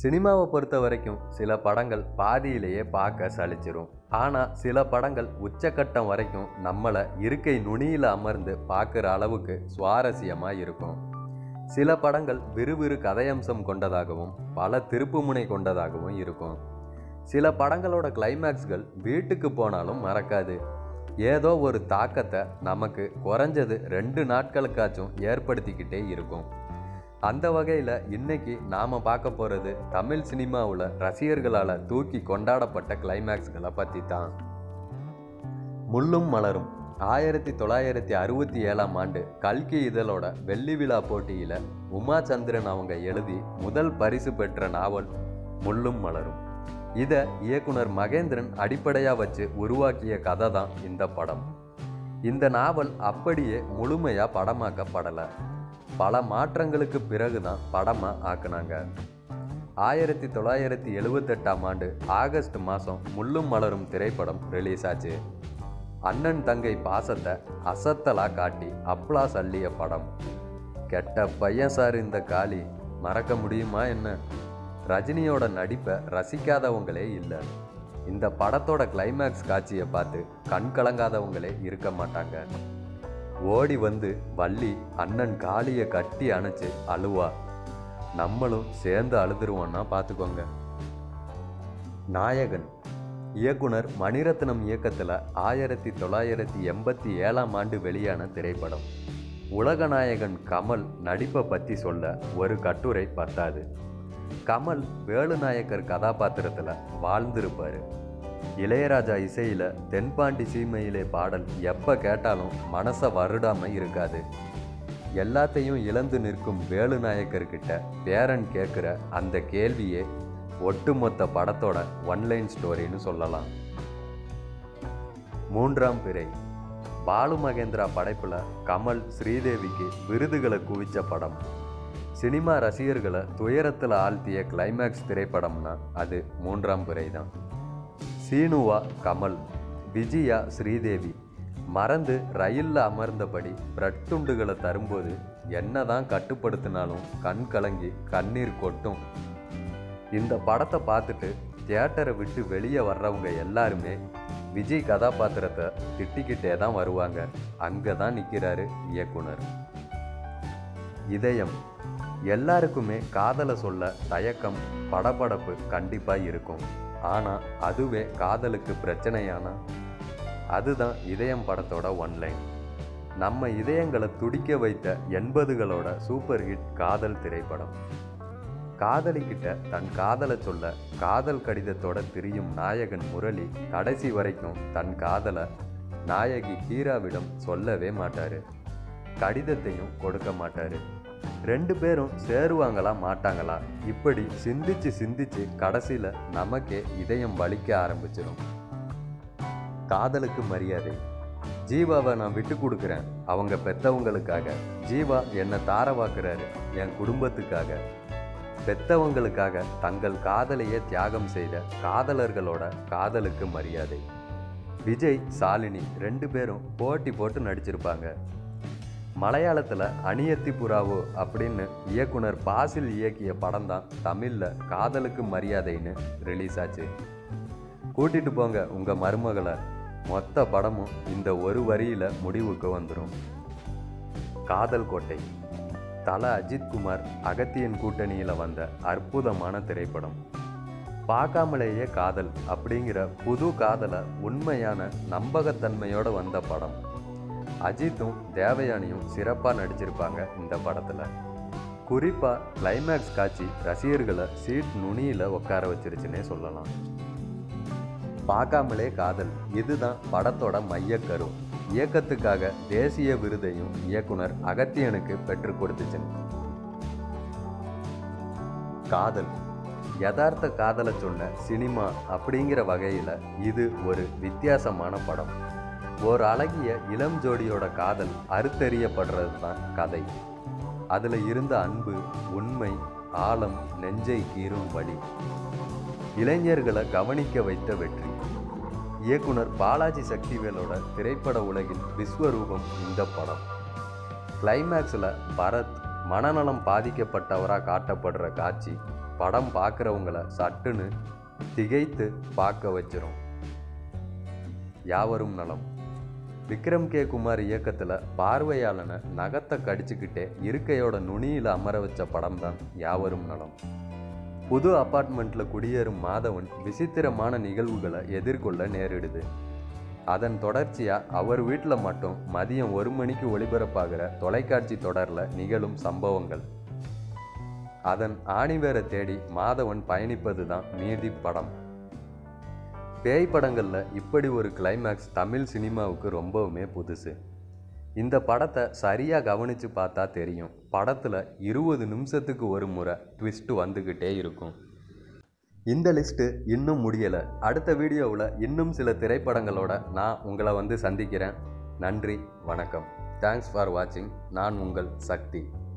சினிமாவை பொறுத்த வரைக்கும் சில படங்கள் பாதியிலேயே பார்க்க சலிச்சிரும் ஆனால் சில படங்கள் உச்சக்கட்டம் வரைக்கும் நம்மளை இருக்கை நுனியில் அமர்ந்து பார்க்குற அளவுக்கு சுவாரஸ்யமாக இருக்கும் சில படங்கள் விறுவிறு கதையம்சம் கொண்டதாகவும் பல திருப்புமுனை கொண்டதாகவும் இருக்கும் சில படங்களோட கிளைமேக்ஸ்கள் வீட்டுக்கு போனாலும் மறக்காது ஏதோ ஒரு தாக்கத்தை நமக்கு குறைஞ்சது ரெண்டு நாட்களுக்காச்சும் ஏற்படுத்திக்கிட்டே இருக்கும் அந்த வகையில் இன்னைக்கு நாம் பார்க்க போகிறது தமிழ் சினிமாவில் ரசிகர்களால் தூக்கி கொண்டாடப்பட்ட கிளைமேக்ஸ்களை பற்றி தான் முள்ளும் மலரும் ஆயிரத்தி தொள்ளாயிரத்தி அறுபத்தி ஏழாம் ஆண்டு கல்கி இதழோட வெள்ளி விழா போட்டியில் உமா சந்திரன் அவங்க எழுதி முதல் பரிசு பெற்ற நாவல் முள்ளும் மலரும் இதை இயக்குனர் மகேந்திரன் அடிப்படையாக வச்சு உருவாக்கிய கதை தான் இந்த படம் இந்த நாவல் அப்படியே முழுமையாக படமாக்கப்படலை பல மாற்றங்களுக்கு பிறகு தான் படமாக ஆக்குனாங்க ஆயிரத்தி தொள்ளாயிரத்தி எழுவத்தெட்டாம் ஆண்டு ஆகஸ்ட் மாதம் முள்ளும் மலரும் திரைப்படம் ரிலீஸ் ஆச்சு அண்ணன் தங்கை பாசத்தை அசத்தலா காட்டி அப்ளாஸ் அள்ளிய படம் கெட்ட பையன் சார் இந்த காளி மறக்க முடியுமா என்ன ரஜினியோட நடிப்பை ரசிக்காதவங்களே இல்லை இந்த படத்தோட கிளைமேக்ஸ் காட்சியை பார்த்து கண் கலங்காதவங்களே இருக்க மாட்டாங்க ஓடி வந்து வள்ளி அண்ணன் காளியை கட்டி அணைச்சு அழுவா நம்மளும் சேர்ந்து அழுதுருவோன்னா பார்த்துக்கோங்க நாயகன் இயக்குனர் மணிரத்னம் இயக்கத்தில் ஆயிரத்தி தொள்ளாயிரத்தி எண்பத்தி ஏழாம் ஆண்டு வெளியான திரைப்படம் உலகநாயகன் கமல் நடிப்பை பற்றி சொல்ல ஒரு கட்டுரை பத்தாது கமல் வேலுநாயக்கர் கதாபாத்திரத்தில் வாழ்ந்திருப்பார் இளையராஜா இசையில் தென்பாண்டி சீமையிலே பாடல் எப்போ கேட்டாலும் மனசை வருடாமல் இருக்காது எல்லாத்தையும் இழந்து நிற்கும் வேலுநாயக்கர்கிட்ட பேரன் கேட்குற அந்த கேள்வியே ஒட்டுமொத்த படத்தோட ஒன்லைன் ஸ்டோரின்னு சொல்லலாம் மூன்றாம் பிறை பாலு மகேந்திரா படைப்பில் கமல் ஸ்ரீதேவிக்கு விருதுகளை குவிச்ச படம் சினிமா ரசிகர்களை துயரத்தில் ஆழ்த்திய கிளைமேக்ஸ் திரைப்படம்னா அது மூன்றாம் பிறை தான் சீனுவா கமல் விஜயா ஸ்ரீதேவி மறந்து ரயிலில் அமர்ந்தபடி பிரெட் துண்டுகளை தரும்போது என்னதான் கட்டுப்படுத்தினாலும் கண் கலங்கி கண்ணீர் கொட்டும் இந்த படத்தை பார்த்துட்டு தியேட்டரை விட்டு வெளியே வர்றவங்க எல்லாருமே விஜய் கதாபாத்திரத்தை திட்டிக்கிட்டே தான் வருவாங்க அங்கே தான் நிற்கிறாரு இயக்குனர் இதயம் எல்லாருக்குமே காதலை சொல்ல தயக்கம் படபடப்பு கண்டிப்பாக இருக்கும் ஆனால் அதுவே காதலுக்கு பிரச்சனையானா அதுதான் இதயம் படத்தோட ஒன்லைன் நம்ம இதயங்களை துடிக்க வைத்த எண்பதுகளோட சூப்பர் ஹிட் காதல் திரைப்படம் காதலிக்கிட்ட தன் காதலை சொல்ல காதல் கடிதத்தோட திரியும் நாயகன் முரளி கடைசி வரைக்கும் தன் காதலை நாயகி ஹீராவிடம் சொல்லவே மாட்டாரு கடிதத்தையும் கொடுக்க மாட்டாரு ரெண்டு பேரும் சேருவாங்களா மாட்டாங்களா இப்படி சிந்திச்சு சிந்திச்சு கடைசியில் நமக்கே இதயம் வலிக்க ஆரம்பிச்சிடும் காதலுக்கு மரியாதை ஜீவாவை நான் விட்டு கொடுக்குறேன் அவங்க பெத்தவங்களுக்காக ஜீவா என்னை தாரவாக்குறாரு என் குடும்பத்துக்காக பெத்தவங்களுக்காக தங்கள் காதலையே தியாகம் செய்த காதலர்களோட காதலுக்கு மரியாதை விஜய் சாலினி ரெண்டு பேரும் போட்டி போட்டு நடிச்சிருப்பாங்க மலையாளத்தில் அணியத்தி புறாவோ அப்படின்னு இயக்குனர் பாசில் இயக்கிய படம் தான் தமிழில் காதலுக்கு மரியாதைன்னு ரிலீஸ் ஆச்சு கூட்டிட்டு போங்க உங்கள் மருமகளை மொத்த படமும் இந்த ஒரு வரியில் முடிவுக்கு வந்துடும் காதல் கோட்டை தல அஜித்குமார் அகத்தியன் கூட்டணியில் வந்த அற்புதமான திரைப்படம் பார்க்காமலேயே காதல் அப்படிங்கிற புது காதலை உண்மையான நம்பகத்தன்மையோட வந்த படம் அஜித்தும் தேவயானியும் சிறப்பாக நடிச்சிருப்பாங்க இந்த படத்தில் குறிப்பாக கிளைமேக்ஸ் காட்சி ரசிகர்களை சீட் நுனியில் உட்கார வச்சிருச்சுன்னே சொல்லலாம் பார்க்காமலே காதல் இதுதான் படத்தோட மையக்கரு இயக்கத்துக்காக தேசிய விருதையும் இயக்குனர் அகத்தியனுக்கு பெற்றுக் கொடுத்துச்சு காதல் யதார்த்த காதலை சொன்ன சினிமா அப்படிங்கிற வகையில் இது ஒரு வித்தியாசமான படம் ஒரு அழகிய இளம் ஜோடியோட காதல் அறுத்தெறியப்படுறது தான் கதை அதில் இருந்த அன்பு உண்மை ஆழம் நெஞ்சை கீறும் வழி இளைஞர்களை கவனிக்க வைத்த வெற்றி இயக்குனர் பாலாஜி சக்திவேலோட திரைப்பட உலகின் விஸ்வரூபம் இந்த படம் கிளைமேக்ஸில் பரத் மனநலம் பாதிக்கப்பட்டவராக காட்டப்படுற காட்சி படம் பார்க்குறவங்கள சட்டுன்னு திகைத்து பார்க்க வச்சிரும் யாவரும் நலம் விக்ரம் கே குமார் இயக்கத்தில் பார்வையாளனை நகத்தை கடிச்சுக்கிட்டே இருக்கையோட நுனியில் அமர வச்ச படம் தான் யாவரும் நலம் புது அப்பார்ட்மெண்ட்டில் குடியேறும் மாதவன் விசித்திரமான நிகழ்வுகளை எதிர்கொள்ள நேரிடுது அதன் தொடர்ச்சியாக அவர் வீட்டில் மட்டும் மதியம் ஒரு மணிக்கு ஒளிபரப்பாகிற தொலைக்காட்சி தொடரில் நிகழும் சம்பவங்கள் அதன் ஆணிவேரை தேடி மாதவன் பயணிப்பது தான் மீதி படம் பேய் படங்களில் இப்படி ஒரு கிளைமேக்ஸ் தமிழ் சினிமாவுக்கு ரொம்பவுமே புதுசு இந்த படத்தை சரியாக கவனித்து பார்த்தா தெரியும் படத்தில் இருபது நிமிஷத்துக்கு ஒரு முறை ட்விஸ்ட்டு வந்துக்கிட்டே இருக்கும் இந்த லிஸ்ட்டு இன்னும் முடியலை அடுத்த வீடியோவில் இன்னும் சில திரைப்படங்களோட நான் உங்களை வந்து சந்திக்கிறேன் நன்றி வணக்கம் தேங்க்ஸ் ஃபார் வாட்சிங் நான் உங்கள் சக்தி